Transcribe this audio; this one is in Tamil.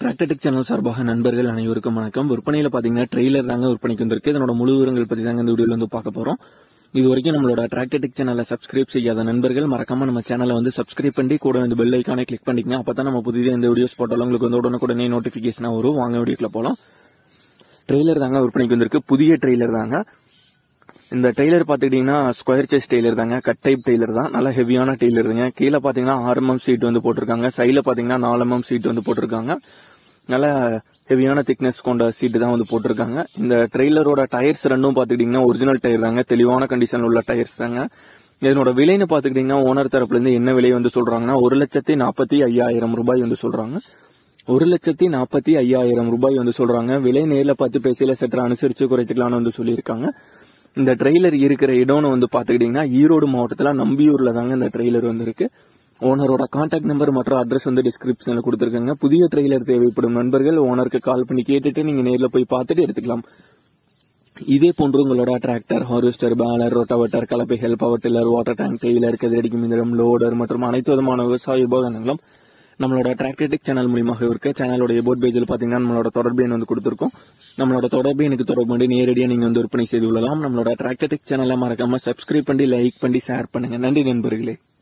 டிராக்டர்டெக் சேனல் சார்பாக நண்பர்கள் அனைவருக்கும் வணக்கம் விற்பனையில பாத்தீங்கன்னா ட்ரெய்லர் தாங்க விற்பனைக்கு வந்திருக்கு இதனோட முழு விவரங்கள் பத்தி தாங்க இந்த வீடியோல வந்து பார்க்க போறோம் இது வரைக்கும் நம்மளோட டிராக்டர்டெக் சேனலை சப்ஸ்கிரைப் செய்யாத நண்பர்கள் மறக்காம நம்ம சேனலை வந்து சப்ஸ்கிரைப் பண்ணி கூட இந்த பெல் ஐக்கானை கிளிக் பண்ணிக்கங்க அப்பதான் நம்ம புதிய இந்த வீடியோஸ் போட்டாலும் உங்களுக்கு வந்து உடனுக்குடனே நோட்டிபிகேஷனா வரும் வாங்க வீடியோக்குள்ள போலாம் ட்ரெய்லர் தாங்க விற்பனைக்கு வந்திருக்கு புதிய ட்ரெய்லர் தாங்க இந்த டெய்லர் பார்த்துக்கிட்டிங்கன்னா ஸ்கொயர் செஸ் டெய்லர் தாங்க கட் டைப் டெய்லர் தான் நல்ல ஹெவியான டெய்லருங்க கீழே பார்த்தீங்கன்னா ஆறு எம்எம் சீட் வந்து போட்டிருக்காங்க சைடில் பார்த்தீங்கன்னா நாலு எம்எம் சீட் வந்து போட்டிருக்காங்க நல்ல ஹெவியான திக்னஸ் கொண்ட சீட்டு தான் வந்து போட்டிருக்காங்க இந்த ட்ரெய்லரோட டயர்ஸ் ரெண்டும் பார்த்துக்கிட்டிங்கன்னா ஒரிஜினல் டயர் தாங்க தெளிவான கண்டிஷனில் உள்ள டயர்ஸ் தாங்க இதனோட விலைன்னு பார்த்துக்கிட்டிங்கன்னா ஓனர் தரப்புலேருந்து என்ன விலை வந்து சொல்கிறாங்கன்னா ஒரு லட்சத்தி நாற்பத்தி ஐயாயிரம் ரூபாய் வந்து சொல்கிறாங்க ஒரு லட்சத்தி நாற்பத்தி ஐயாயிரம் ரூபாய் வந்து சொல்றாங்க விலை நேரில் பார்த்து பேசல சற்று அனுசரிச்சு குறைத்துக்கலாம்னு வந்து சொல்லியிருக்காங்க இந்த ட்ரெய்லர் இருக்கிற இடம்னு வந்து பாத்துக்கிட்டீங்கன்னா ஈரோடு மாவட்டத்துல நம்பியூர்ல தாங்க இந்த ட்ரெய்லர் வந்து இருக்கு ஓனரோட கான்டாக்ட் நம்பர் மற்றும் அட்ரஸ் வந்து டிஸ்கிரிப்ஷன்ல கொடுத்துருக்காங்க புதிய ட்ரெய்லர் தேவைப்படும் நண்பர்கள் ஓனருக்கு கால் பண்ணி கேட்டுட்டு நீங்க நேர்ல போய் பார்த்துட்டு எடுத்துக்கலாம் இதே போன்று உங்களோட டிராக்டர் ஹார்வெஸ்டர் பேலர் ரொட்டவட்டர் கலப்பைகள் power tiller water tank trailer கதிரடிக்கு மிந்திரம் லோடர் மற்றும் அனைத்து விதமான விவசாய உபகரணங்களும் நம்மளோட டிராக்டர்டெக் சேனல் மூலியமாக இருக்க சேனலோட போட் பேஜில் பார்த்தீங்கன்னா நம்மளோட தொடர்பு எண் வந்து கொடுத்துருக்கோம் நம்மளோட தொடர்பு எனக்கு தொடர்பு பண்ணி நேரடியாக நீங்கள் வந்து விற்பனை செய்து கொள்ளலாம் நம்மளோட டிராக்டர்டெக் சேனலை மறக்காம சப்ஸ்கிரைப் பண்ணி லைக் பண்ணி ஷேர் பண்ணுங்க நன்றி நண்பர்களே